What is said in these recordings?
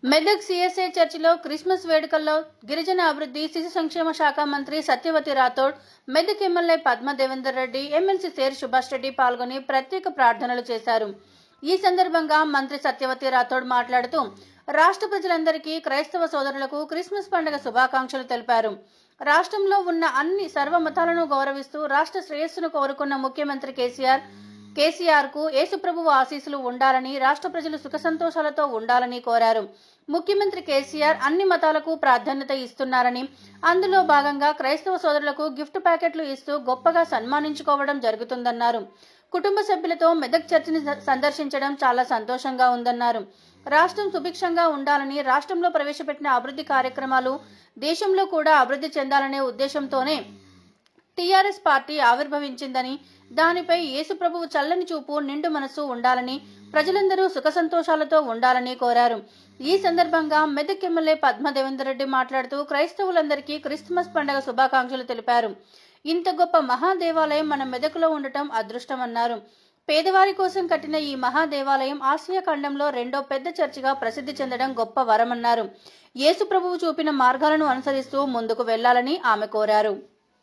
Medak CSI చర్చిలో Christmas వేడుకల్లో గిరిజన అభివృద్ధి శిశు సంక్షేమ శాఖ మంత్రి సత్యవతి రాథోడ్ మెదక్ ఎమ్మెల్యే పద్మ దేవేందర్ రెడ్డి ఎమ్మెల్సీ సేర్ సుభాష్ రెడ్డి పాల్గొని ప్రత్యేక ప్రార్థనలు చేశారు ఈ సందర్భంగా మంత్రి సత్యవతి రాథోడ్ మాట్లాడుతూ రాష్ట్ర ప్రజలందరికీ క్రైస్తవ సోదరులకు క్రిస్మస్ పండుగ శుభాకాంక్షలు తెలిపారు రాష్ట్రంలో ఉన్న అన్ని సర్వ మతాలను గౌరవిస్తూ రాష్ట్ర శ్రేయస్సును కోరుకున్న ముఖ్యమంత్రి కేసీఆర్ కేసీఆర్ కు యేసుప్రభువు ఆశీస్సులు ఉండాలని రాష్ట్ర ప్రజలు సుఖ సంతోషాలతో ఉండాలని కోరారు ముఖ్యమంత్రి కేసీఆర్ అన్ని మతాలకు ప్రాధాన్యత ఇస్తున్నారని అందులో భాగంగా క్రైస్తవ సోదరులకు గిఫ్ట్ ప్యాకెట్లు ఇస్తూ గొప్పగా సన్మానించుకోవడం జరుగుతుందన్నారు కుటుంబ సభ్యులతో మెదక్ చర్చిని స- సందర్శించడం చాలా సంతోషంగా ఉందన్నారు రాష్ట్రం సుభిక్షంగా ఉండాలని రాష్ట్రంలో ప్రవేశపెట్టిన అభివృద్ధి కార్యక్రమాలు దేశంలో కూడా అభివృద్ధి చెందాలనే ఉద్దేశంతోనే టీఆర్ఎస్ పార్టీ ఆవిర్భవించిందని దానిపై యేసుప్రభువు చల్లని చూపు నిండు మనసు ఉండాలని ప్రజలందరూ సుఖ సంతోషాలతో ఉండాలని కోరారు ఈ సందర్భంగా మెదక్ ఎమ్మెల్యే పద్మ దేవేందర్ రెడ్డి మాట్లాడుతూ క్రైస్తవులందరికీ క్రిస్మస్ పండుగ శుభాకాంక్షలు తెలిపారు ఇంత గొప్ప మహాదేవాలయం మన మెదకులో ఉండటం అదృష్టమన్నారు పేదవారి కోసం కట్టిన ఈ మహాదేవాలయం ఆసియా ఖండంలో రెండో పెద్ద చర్చిగా ప్రసిద్ధి చెందడం గొప్ప వరమన్నారు యేసు ప్రభువు చూపిన మార్గాలను అనుసరిస్తూ ముందుకు వెళ్లాలని ఆమె కోరారు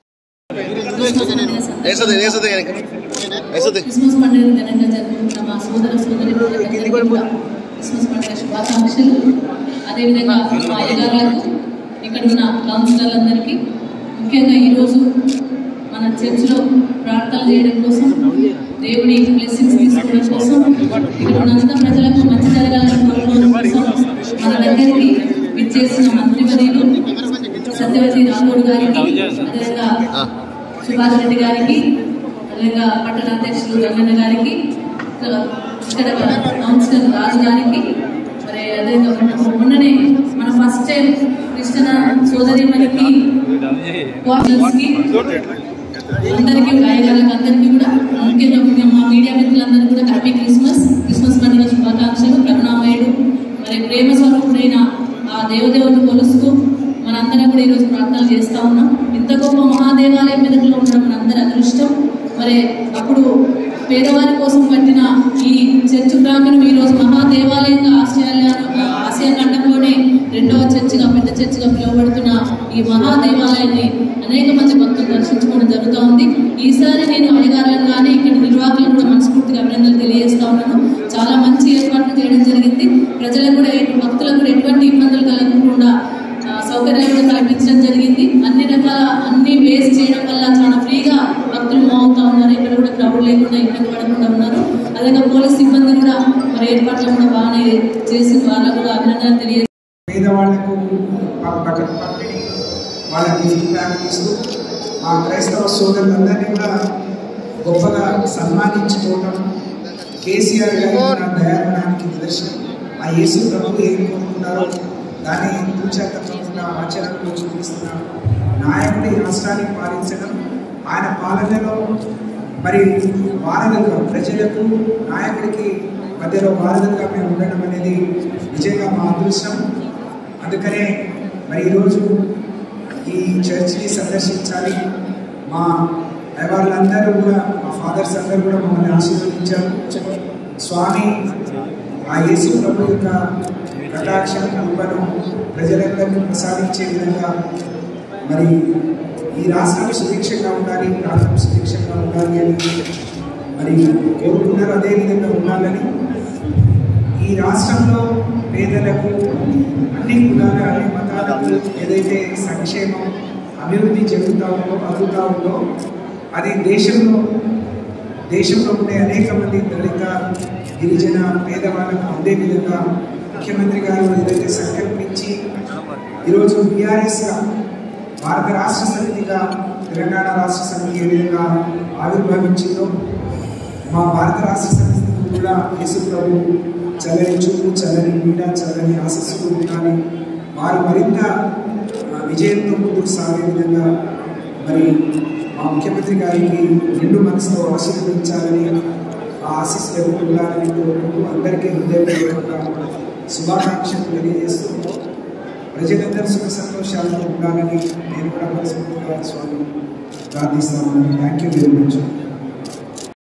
వేస్తుంది వేస్తుంది వేస్తుంది క్రిస్మస్ పండుగ ఘనంగా జరుపుకుంటున్న మా సోదర సోదరి క్రిస్మస్ పండుగ శుభాకాంక్షలు అదేవిధంగా మా అయ్యగారులకు ఇక్కడ ఉన్న కౌన్సిలర్లందరికీ ముఖ్యంగా ఈరోజు మన చర్చిలో ప్రార్థన చేయడం కోసం దేవుడి బ్లెస్సింగ్స్ తీసుకోవడం కోసం ఇక్కడ ఉన్న అంత ప్రజలకు మంచి జరగాలని కోరుకోవడం కోసం మన దగ్గరికి విచ్చేసిన మంత్రివర్యులు సత్యవతి రామోడు గారికి అదేవిధంగా సుభాష్ రెడ్డి గారికి అదేవిధంగా పట్టణ అధ్యక్షులు రంగన్న గారికి ఇక్కడ కౌన్సిలర్ రాజు గారికి మరి అదేవిధంగా మొన్ననే మన ఫస్ట్ టైం క్రిస్టియన్ సోదరి మనకి అందరికీ గాయకులకు అందరికీ కూడా ముఖ్యంగా ముఖ్యంగా మా మీడియా మిత్రులందరికీ కూడా హ్యాపీ క్రిస్మస్ క్రిస్మస్ పండుగ శుభాకాంక్షలు కరుణామయుడు మరి ప్రేమ స్వరూపుడైన ఆ దేవదేవుని కొలుస్తూ మనందరం కూడా ఈరోజు ప్రార్థనలు చేస్తా ఉన్నాం ఇంత గొప్ప మహాదేవాలయం మెదకులో ఉండడం మనందరి అదృష్టం మరి అప్పుడు పేదవారి కోసం కట్టిన ఈ చర్చ్ ప్రాంగణం ఈరోజు మహాదేవాలయంగా ఆసియా ఆసియా ఖండంలోనే రెండవ చర్చిగా పెద్ద చర్చిగా పిలువబడుతున్న ఈ మహాదేవాలయాన్ని అనేక మంది భక్తులు దర్శించుకోవడం జరుగుతూ ఉంది ఈసారి నేను అధికారులను కానీ ఇక్కడ నిర్వాహకులను కూడా మనస్ఫూర్తిగా అభినందనలు తెలియజేస్తా ఉన్నాను చాలా మంచి ఏర్పాట్లు చేయడం జరిగింది ప్రజలకు కూడా ఎటు- భక్తులకు కూడా ఎటువంటి ఇబ్బందులు కలగకుండా ఆ, సౌకర్యాలు కూడా కల్పించడం జరిగింది అన్ని రకాల అన్ని వేస్ట్ చేయడం వల్ల చాలా ఫ్రీగా భక్తులు మూవ్ అవుతా ఉన్నారు ఇక్కడ కూడా క్రౌడ్ లేకుండా ఇబ్బంది పడకుండా ఉన్నారు అదేవిధంగా పోలీస్ సిబ్బంది కూడా మరి ఏర్పాట్లు కూడా బాగానే చేసి వాళ్ళకు కూడా అభినందనలు తెలియ పేదవాళ్లకు బకెట్ పంపిణీ వాళ్ళకి ఫీడ్బ్యాక్ ఇస్తూ మా క్రైస్తవ సోదరులందరినీ కూడా గొప్పగా సన్మానించుకోవటం కేసీఆర్ గారి నా దయాగుణానికి నిదర్శనం ఆ యేసు ప్రభు ఏం కోరుకున్నారో దాన్ని తూచా తప్పకుండా ఆచరణలో చూపిస్తున్న నాయకుడు ఈ రాష్ట్రాన్ని పాలించడం ఆయన పాలనలో మరి వారధులుగా ప్రజలకు నాయకుడికి మధ్యలో వారధులుగా మేము ఉండడం అనేది నిజంగా మా అదృష్టం అందుకనే మరి ఈరోజు ఈ చర్చిని సందర్శించాలి మా వాళ్ళందరూ కూడా మా ఫాదర్స్ అందరూ కూడా మమ్మల్ని ఆశీర్వదించారు స్వామి ఆ యేసు ప్రభు యొక్క కటాక్షం కృపను ప్రజలందరికీ ప్రసాదించే విధంగా మరి ఈ రాష్ట్రం సుభిక్షంగా ఉండాలి రాష్ట్రం సుభిక్షంగా ఉండాలి అని మరి కోరుకున్నారు అదేవిధంగా ఉండాలని ఈ రాష్ట్రంలో పేదలకు అన్ని కులాల అన్ని మతాలకు ఏదైతే సంక్షేమం అభివృద్ధి జరుగుతూ ఉందో అందుతూ ఉందో అది దేశంలో దేశంలో ఉండే అనేక మంది దళిత గిరిజన పేదవాళ్ళకు అందే విధంగా ముఖ్యమంత్రి గారు ఏదైతే సంకల్పించి ఈరోజు బీఆర్ఎస్గా భారత రాష్ట్ర సమితిగా తెలంగాణ రాష్ట్ర సమితి ఏ విధంగా ఆవిర్భవించిందో మా భారత రాష్ట్ర సమితికి కూడా యేసు ప్రభు చల్లని చూపు చల్లని నీడ చల్లని ఆశస్సులు ఉండాలి వారు మరింత ఆ, విజయంతో ముందుకు సాగే విధంగా మరి మా ముఖ్యమంత్రి గారికి నిండు మనసుతో ఆశీర్వదించాలని ఆ ఆశీస్సులు ఉండాలని కోరుకుంటూ అందరికీ హృదయపూర్వకంగా శుభాకాంక్షలు తెలియజేస్తూ ప్రజలందరూ సుఖ సంతోషాలతో ఉండాలని నేను కూడా మనస్ఫూర్తిగా స్వామి ప్రార్థిస్తాను థ్యాంక్ యూ వెరీ మచ్